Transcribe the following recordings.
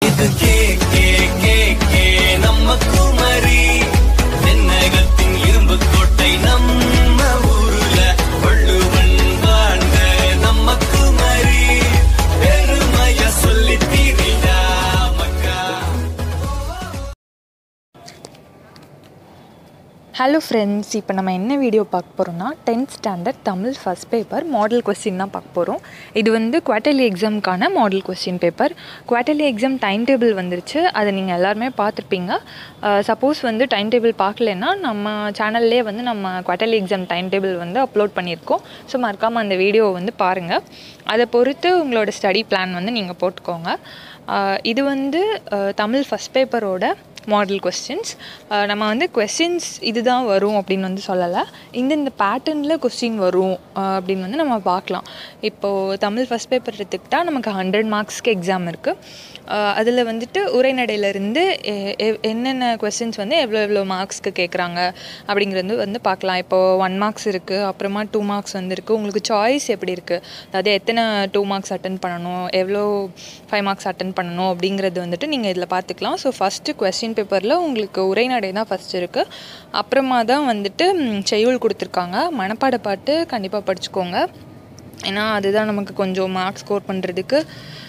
இது K K K K நம்ம குமரி தென்னகத்தின் இரும்பு கோட்டை நம்ம ஊருல வள்ளுவன் வாழ்ந்த நம்ம குமரி பெருமைய சொல்லி தீரிடா மக்கா ஹலோ ஃப்ரெண்ட்ஸ் இப்போ நம்ம என்ன வீடியோ பார்க்க போகிறோம்னா tenth standard Tamil first paper model question தான் பார்க்க போகிறோம் இது வந்து குவார்ட்டர்லி எக்ஸாமுக்கான model question paper quarterly exam time table வந்துருச்சு அதை நீங்கள் எல்லாருமே பார்த்துருப்பீங்க சப்போஸ் வந்து டைம் டேபிள் பார்க்கலன்னா நம்ம சேனல்லே வந்து நம்ம குவார்ட்டர்லி எக்ஸாம் டைம் டேபிள் வந்து அப்லோட் பண்ணியிருக்கோம் ஸோ மறக்காமல் அந்த வீடியோவை வந்து பாருங்கள் அதை பொறுத்து உங்களோட ஸ்டடி பிளான் வந்து நீங்கள் போட்டுக்கோங்க ஆஹ் இது வந்து ஆஹ் தமிழ் ஃபஸ்ட் பேப்பரோட மாடல் கொஸ்டின்ஸ் நம்ம வந்து கொஸ்டின்ஸ் இதுதான் வரும் அப்படின்னு வந்து சொல்லலை இந்தந்த பேட்டர்னில் கொஸ்டின் வரும் ஆஹ் அப்படின்னு வந்து நம்ம பார்க்கலாம் இப்போது தமிழ் ஃபஸ்ட் பேப்பர் எடுத்துக்கிட்டால் நமக்கு ஹண்ட்ரட் மார்க்ஸ்க்கு எக்ஸாம் இருக்குது அதில் வந்துட்டு உரைநடையிலேருந்து என்னென்ன கொஸ்டின்ஸ் வந்து எவ்வளோ எவ்வளோ மார்க்ஸ்க்கு கேட்குறாங்க அப்படிங்கிறது வந்து பார்க்கலாம் இப்போது ஒன் மார்க்ஸ் இருக்குது அப்புறமா டூ மார்க்ஸ் வந்து இருக்குது உங்களுக்கு சாய்ஸ் எப்படி இருக்குது அதாவது எத்தனை டூ மார்க்ஸ் அட்டன் பண்ணணும் எவ்வளோ ஃபைவ் மார்க்ஸ் அட்டன் பண்ணணும் அப்படிங்கிறது வந்துட்டு நீங்கள் இதில் பார்த்துக்கலாம் ஸோ ஃபஸ்ட்டு கொஸ்டின் பேப்பரில் உங்களுக்கு உரைநடை தான் ஃபஸ்ட் இருக்குது அப்புறமா தான் வந்துட்டு ம், செய்யுள் கொடுத்துருக்காங்க மனப்பாட பாட்டு கண்டிப்பாக படிச்சுக்கோங்க ஏன்னா அதுதான் நமக்கு கொஞ்சம் மார்க் ஸ்கோர் பண்ணுறதுக்கு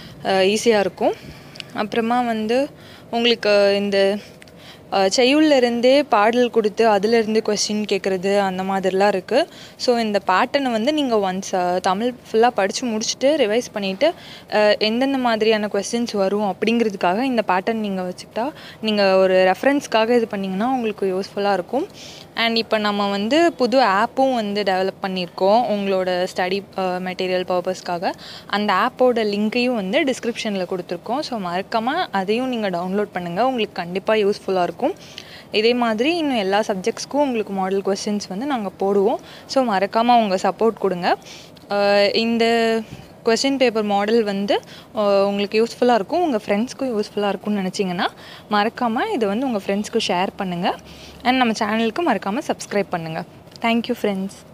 ஈஸியாக இருக்கும் அப்புறமா வந்து உங்களுக்கு இந்த அஹ், செய்யுள்ல இருந்தே பாடல் கொடுத்து அதுலேருந்து கொஸ்டின் கேட்குறது அந்த மாதிரிலாம் இருக்குது ஸோ இந்த பேட்டர்னை வந்து நீங்கள் ஒன்ஸ் தமிழ் ஃபுல்லாக படித்து முடிச்சுட்டு ரிவைஸ் பண்ணிவிட்டு எந்தெந்த மாதிரியான கொஸ்டின்ஸ் வரும் அப்படிங்கிறதுக்காக இந்த பேட்டர்ன் நீங்கள் வச்சுக்கிட்டா நீங்கள் ஒரு ரெஃபரன்ஸ்க்காக இது பண்ணிங்கன்னா உங்களுக்கு யூஸ்ஃபுல்லாக இருக்கும் அண்ட் இப்போ நம்ம வந்து புது ஆப்பும் வந்து டெவலப் பண்ணியிருக்கோம் உங்களோட ஸ்டடி மெட்டீரியல் பர்பஸ்க்காக அந்த ஆப்போட லிங்க்கையும் வந்து டிஸ்கிரிப்ஷனில் கொடுத்துருக்கோம் ஸோ மறக்காமல் அதையும் நீங்கள் டவுன்லோட் பண்ணுங்கள் உங்களுக்கு கண்டிப்பாக யூஸ்ஃபுல்லாக இருக்கும் இதே மாதிரி இன்னும் எல்லா சப்ஜெக்ட்ஸ்க்கும் உங்களுக்கு மாடல் கொஸ்டின்ஸ் வந்து நாங்கள் போடுவோம் ஸோ மறக்காமல் உங்கள் சப்போர்ட் கொடுங்க அஹ் இந்த கொஸ்டின் பேப்பர் மாடல் வந்து அஹ் உங்களுக்கு யூஸ்ஃபுல்லாக இருக்கும் உங்கள் ஃப்ரெண்ட்ஸ்க்கும் யூஸ்ஃபுல்லாக இருக்கும்னு நினச்சிங்கன்னா மறக்காமல் இதை வந்து உங்கள் ஃப்ரெண்ட்ஸ்க்கு ஷேர் பண்ணுங்கள் அண்ட் நம்ம சேனலுக்கு மறக்காமல் சப்ஸ்கிரைப் பண்ணுங்கள் தேங்க்யூ ஃப்ரெண்ட்ஸ்